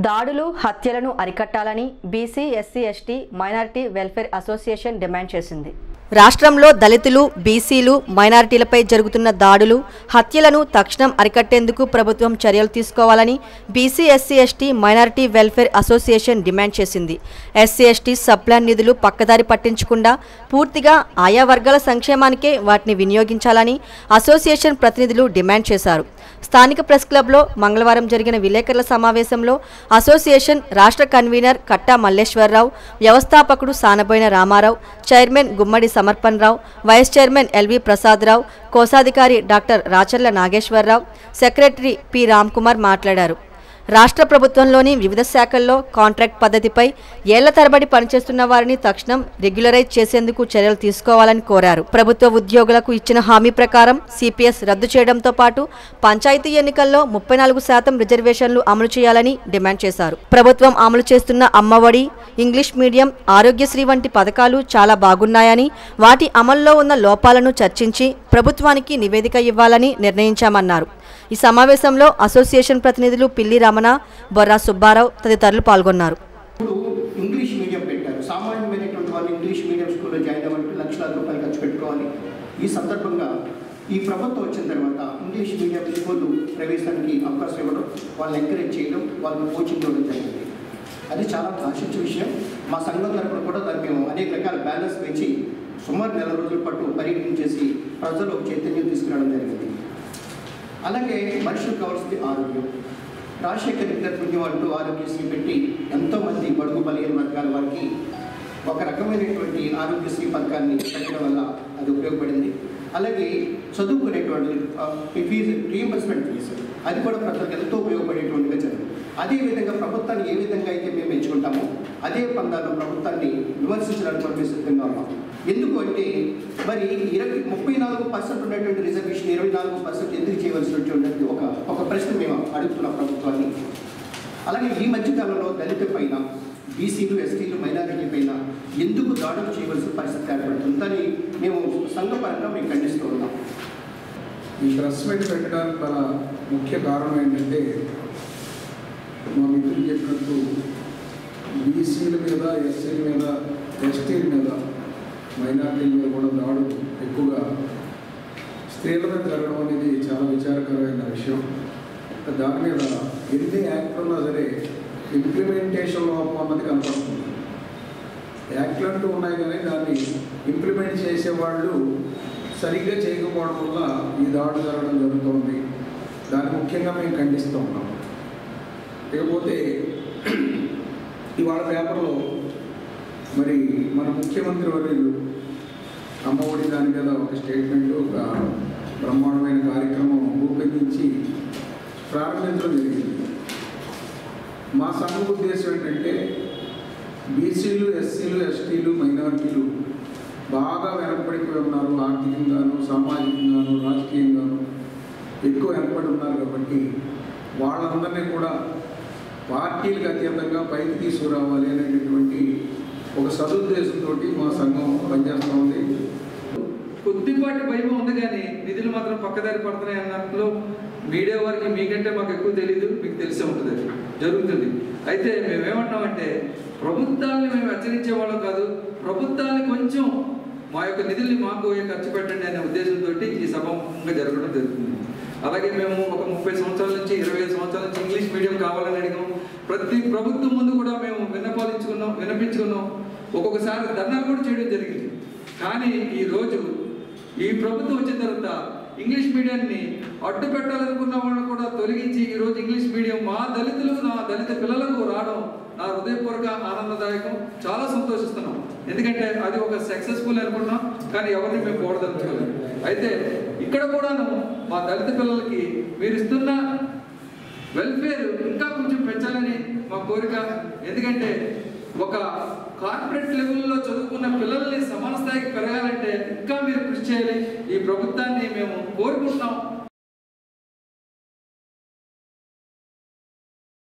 దాడులు హత్యలను అరికట్టాలని BC SC ST minority welfare association demand చేసింది రాష్ట్రంలో దళితులు బీసీలు మైనారిటీలపై జరుగుతున్న దాడులు హత్యలను తక్షణం అరికట్టేందుకు ప్రభుత్వం చర్యలు తీసుకోవాలని BC SC ST minority welfare association demand చేసింది ఎస్సీ ఎస్టీ సబ్ప్లాన్ నిధులు పక్కదారి పట్టించకుండా పూర్తిగా ఆయా వర్గాల సంక్షేమానికే వాటిని వినియోగించాలని అసోసియేషన్ ప్రతినిధులు డిమాండ్ చేశారు స్థానిక ప్రెస్ క్లబ్లో మంగళవారం జరిగిన విలేకరుల సమావేశంలో అసోసియేషన్ రాష్ట్ర కన్వీనర్ కట్టా మల్లేశ్వరరావు వ్యవస్థాపకుడు Sanaboina Rama Rao chairman Gummadi Samarpan Rao vice chairman L V Prasada Rao కోశాధికారి doctor Racharla Nageswara Rao secretary P Ram Kumar మాట్లాడారు రాష్ట్ర ప్రభుత్వంలోని వివిధ శాఖల్లో కాంట్రాక్ట్ పద్ధతిపై ఏళ్ల తరబడి పనిచేస్తున్న వారిని తక్షణం రెగ్యులరైజ్ చేసేందుకు చర్యలు తీసుకోవాలని కోరారు ప్రభుత్వ ఉద్యోగులకు ఇచ్చిన హామీ ప్రకారం సిపిఎస్ రద్దు చేయడంతో పాటు పంచాయతీ ఎన్నికల్లో ముప్పై నాలుగు శాతం రిజర్వేషన్లు అమలు చేయాలని డిమాండ్ చేశారు ప్రభుత్వం అమలు చేస్తున్న అమ్మఒడి ఇంగ్లీష్ మీడియం ఆరోగ్యశ్రీ వంటి పథకాలు చాలా బాగున్నాయని వాటి అమల్లో ఉన్న లోపాలను చర్చించి ప్రభుత్వానికి నివేదిక ఇవ్వాలని నిర్ణయించామన్నారు ఈ సమావేశంలో అసోసియేషన్ ప్రతినిధులు పిల్లి రమణ బొర్రా సుబ్బారావు తదితరులు పాల్గొన్నారు ఇప్పుడు ఇంగ్లీష్ మీడియం పెట్టారు సామాన్యమైనటువంటి వాళ్ళు ఇంగ్లీష్ మీడియం స్కూల్లో జాయిన్ అవ్వాలంటే లక్షలాది రూపాయలు ఖర్చు పెట్టుకోవాలి ఈ సందర్భంగా ఈ ప్రభుత్వం వచ్చిన తర్వాత ఇంగ్లీష్ మీడియం స్కూళ్ళు ప్రవేశానికి అవకాశం ఇవ్వడం వాళ్ళని ఎంకరేజ్ చేయడం వాళ్ళని కోచింగ్ ఇవ్వడం జరిగింది అది చాలా ఆశించే విషయం మా సంఘం తరపున కూడా దాన్ని మేము అనేక రకాల బ్యాలెన్స్ పెంచి సుమారు నెల రోజుల పాటు పర్యటన చేసి ప్రజల్లో చైతన్యం తీసుకురావడం జరిగింది అలాగే మనుషులకు కావాల్సింది ఆరోగ్యం రాజశేఖర్ రెడ్డి గారి పుణ్యం అంటూ ఆరోగ్యశ్రీ పెట్టి ఎంతోమంది బడుగు బలహీన వర్గాల వారికి ఒక రకమైనటువంటి ఆరోగ్యశ్రీ పథకాన్ని పెట్టడం వల్ల అది ఉపయోగపడింది అలాగే చదువుకునేటువంటి ఆ, ఈ ఫీజు రీఎంబర్స్మెంట్ ఫీజు అది కూడా ప్రజలకు ఎంతో ఉపయోగపడేటువంటిగా జరిగింది అదేవిధంగా ప్రభుత్వాన్ని ఏ విధంగా అయితే మేము మెచ్చుకుంటామో అదే పందాల్లో ప్రభుత్వాన్ని విమర్శించడానికి మనం సిద్ధంగా ఉన్నాం ఎందుకు అంటే మరి ఇరవై ముప్పై నాలుగు పర్సెంట్ ఉన్నటువంటి రిజర్వేషన్ ఇరవై నాలుగు పర్సెంట్ ఎందుకు చేయవలసినటువంటి ఒక ఒక ప్రశ్న మేము అడుగుతున్నాం ప్రభుత్వాన్ని అలాగే ఈ మధ్యకాలంలో దళిత పైన బీసీలు ఎస్టీలు మైనారిటీ పైన ఎందుకు దాడులు చేయవలసిన పరిస్థితి ఏర్పడుతుందని మేము సంఘపరంగా మేము ఖండిస్తూ ఉన్నాం ఈ ప్రెస్ మీట్ పెట్టడానికి గల ముఖ్య కారణం ఏంటంటే మా మిత్రులు చెప్పినట్టు బీసీల మీద ఎస్సీల మీద ఎస్టీల మీద మైనార్టీల మీద కూడా దాడులు ఎక్కువగా స్త్రీల మీద జరగడం అనేది చాలా విచారకరమైన విషయం దాని మీద ఎన్ని యాక్ట్లు ఉన్నా సరే ఇంప్లిమెంటేషన్ లోపం అన్నది కనపడుతుంది యాక్ట్లు అంటూ ఉన్నాయి కానీ దాన్ని ఇంప్లిమెంట్ చేసేవాళ్ళు సరిగ్గా చేయకపోవడం వల్ల ఈ దాడులు జరగడం జరుగుతుంది దాన్ని ముఖ్యంగా మేము ఖండిస్తూ ఉన్నాం ఇకపోతే ఇవాళ పేపర్లో మరి మన ముఖ్యమంత్రి వర్యులు అమ్మఒడి దాని మీద ఒక స్టేట్మెంట్ ఒక బ్రహ్మాండమైన కార్యక్రమం రూపొందించి ప్రారంభించడం జరిగింది మా సంఘ ఉద్దేశం ఏంటంటే బీసీలు ఎస్సీలు ఎస్టీలు మైనారిటీలు బాగా వెనకబడిపోయి ఉన్నారు ఆర్థికంగాను సామాజికంగాను రాజకీయంగాను ఎక్కువ వెనకబడి ఉన్నారు కాబట్టి వాళ్ళందరినీ కూడా పార్టీలకు అతీతంగా పైకి తీసుకురావాలి అనేటటువంటి ఒక సదుద్దేశంతో మా సంఘం పనిచేస్తూ ఉంది కొద్దిపాటి భయం ఉంది కానీ నిధులు మాత్రం పక్కదారి పడుతున్నాయి అన్నట్లు మీడియా వారికి మీకంటే మాకు ఎక్కువ తెలియదు మీకు తెలిసే ఉంటుంది అది జరుగుతుంది అయితే మేమేమంటున్నామంటే ప్రభుత్వాన్ని మేము హెచ్చరించే వాళ్ళం కాదు ప్రభుత్వాన్ని కొంచెం మా యొక్క నిధుల్ని మాకు ఖర్చు పెట్టండి అనే ఉద్దేశంతో ఈ సభంగా జరగడం జరుగుతుంది అలాగే మేము ఒక ముప్పై సంవత్సరాల నుంచి ఇరవై ఐదు సంవత్సరాల నుంచి ఇంగ్లీష్ మీడియం కావాలని అడిగాం ప్రతి ప్రభుత్వం ముందు కూడా మేము విన్నపాలించుకున్నాం వినిపించుకున్నాం ఒక్కొక్కసారి ధర్నాలు కూడా చేయడం జరిగింది కానీ ఈ రోజు ఈ ప్రభుత్వం వచ్చిన తర్వాత ఇంగ్లీష్ మీడియాన్ని అడ్డు పెట్టాలనుకున్న వాళ్ళని కూడా తొలగించి ఈ రోజు ఇంగ్లీష్ మీడియం మా దళితులు నా దళిత పిల్లలకు రావడం నా హృదయపూర్వక ఆనందదాయకం చాలా సంతోషిస్తున్నాం ఎందుకంటే అది ఒక సక్సెస్ఫుల్ అనుకున్నాం కానీ ఎవరిని మేము పోడదలుచుకోలేదు అయితే ఇక్కడ కూడాను మా దళిత పిల్లలకి మీరు ఇస్తున్న వెల్ఫేర్ ఇంకా కొంచెం పెంచాలని మా కోరిక ఎందుకంటే ఒక కార్పొరేట్ లెవెల్లో చదువుకున్న పిల్లల్ని సమాన స్థాయికి పెరగాలంటే ఇంకా మీరు కృషి చేయాలి ఈ ప్రభుత్వాన్ని మేము కోరుకుంటున్నాం